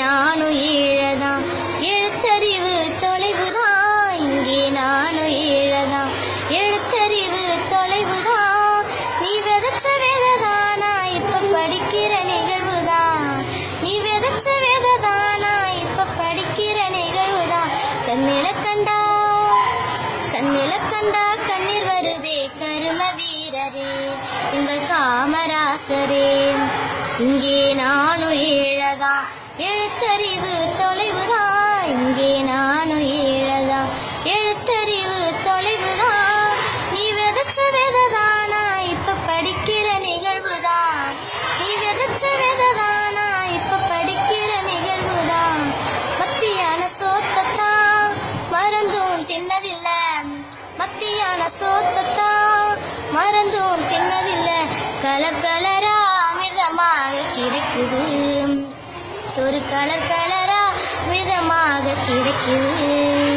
நானும் ஈழதான் எழுத்தறிவு தொலைவுதான் இங்கே நானும் ஈழதான் எழுத்தறிவு தொலைவுதான் நீ விதைச்ச வேததானா இப்ப படிக்கிற நிகழ்வுதான் நீ விதைச்ச வேததானா இப்ப படிக்கிற நிகழ்வுதான் கண்ணில கண்டா கண்ணில கண்டா கண்ணீர் வருதே கரும வீரரே எங்கள் காமராசரே இங்கே நானும் ஈழதா எழுத்தறிவு தொலைவுதான் இங்கே நானும் ஈழதா எழுத்தறிவு தொலைவுதான் நீ விதைச்ச வேததானா இப்ப படிக்கிற நிகழ்வுதான் நீ விதைச்ச வேததானா இப்ப படிக்கிற நிகழ்வுதான் மத்தியான சோத்தத்தான் மறந்தும் தின்னதில்ல மத்தியான சோத்தத்தான் மறந்தும் தின்னதில்ல கலர் கலரா மிதமாக கிடைக்குது சொரு கலர் கலரா மிதமாக கிடைக்குது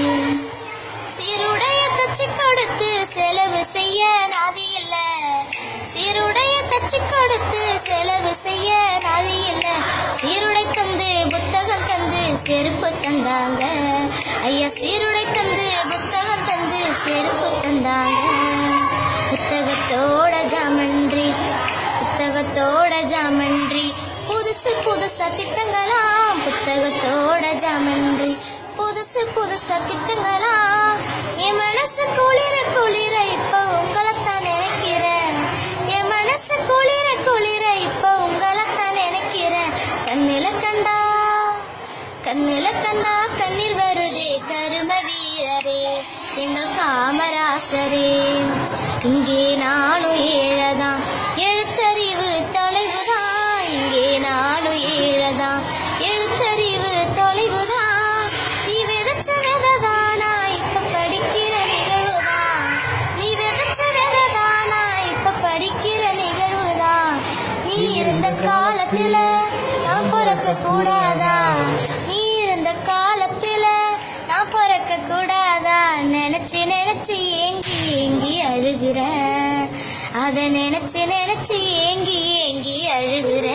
சீருடைய தச்சு கொடுத்து செலவு செய்ய நாதி இல்ல சீருடைய தச்சு கொடுத்து செலவு செய்ய நாதி இல்ல சீருடை தந்து புத்தகம் தந்து செருப்பு தந்தாங்க ஐயா சீருடை தந்து புத்தகம் தந்து செருப்பு தந்தாங்க புத்தகத்தோட ஜாமன்றி புத்தகத்தோட ஜாமன்றி புதுசு புதுசா திட்டங்களாம் புத்தகத்தோட ஜாமன்றி புதுசு புதுசா திட்டங்களாம் என் மனசு குளிர குளிர இப்ப உங்களைத்தான் நினைக்கிறேன் என் மனசு குளிர குளிர இப்ப உங்களைத்தான் நினைக்கிறேன் கண்ணில கண்டா கண்ணில கண்டா கண்ணீர் வருதே கரும வீரரே எங்கள் காமராசரே இங்கே நானும் ஏழதான் எழுத்தறிவு தொலைவுதான் இங்கே நானும் ஏழதான் எழுத்தறிவு தொலைவுதான் நீ விதைச்ச விததானா இப்ப படிக்கிற நிகழ்வுதான் நீ விதைச்ச விததானா இப்ப படிக்கிற நிகழ்வுதான் நீ இருந்த காலத்துல நான் பிறக்க கூடாதா நீ இருந்த காலத்துல நான் பிறக்க கூடாதா நினைச்சு நினைச்சு ஏங்கி ஏங்கி அழுகிற அத நினைச்சு நினைச்சு ஏங்கி ஏங்கி அழுகிற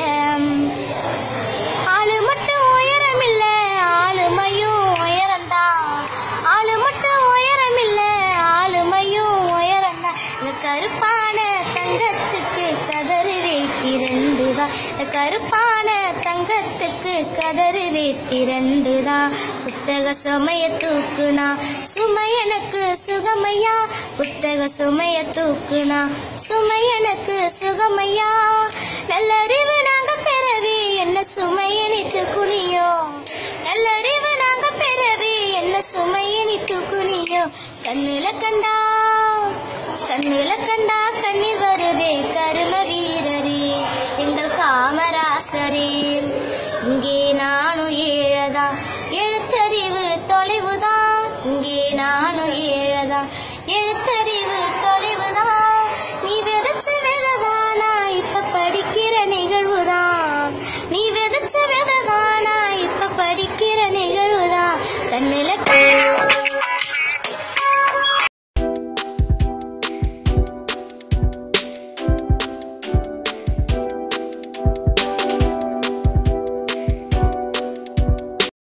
ஆளு மட்டும் உயரம் இல்ல ஆளுமையும் உயரம்தான் ஆளு மட்டும் உயரம் இல்ல ஆளுமையும் உயரம்தான் இந்த கருப்பான தங்கத்துக்கு கதறு வேட்டி ரெண்டு தான் இந்த கருப்பான தங்கத்துக்கு கதறு வேட்டி ரெண்டு தான் புத்தக சுமைய தூக்குனா சுமை எனக்கு சுகமையா புத்தக சுமைய தூக்குனா சுமை எனக்கு சுகமையா நல்லறிவு நாங்க பெறவே என்ன சுமையனித்து குனியோ நல்லறிவு நாங்க பெறவே என்ன சுமையனித்து குனியோ கண்ணுல கண்டா கண்ணுல கண்டா கண்ணீர் வருதே கரும வீரரே எங்கள் காமராசரே இங்கே நானும் ஏழதா எழுத்தறிவு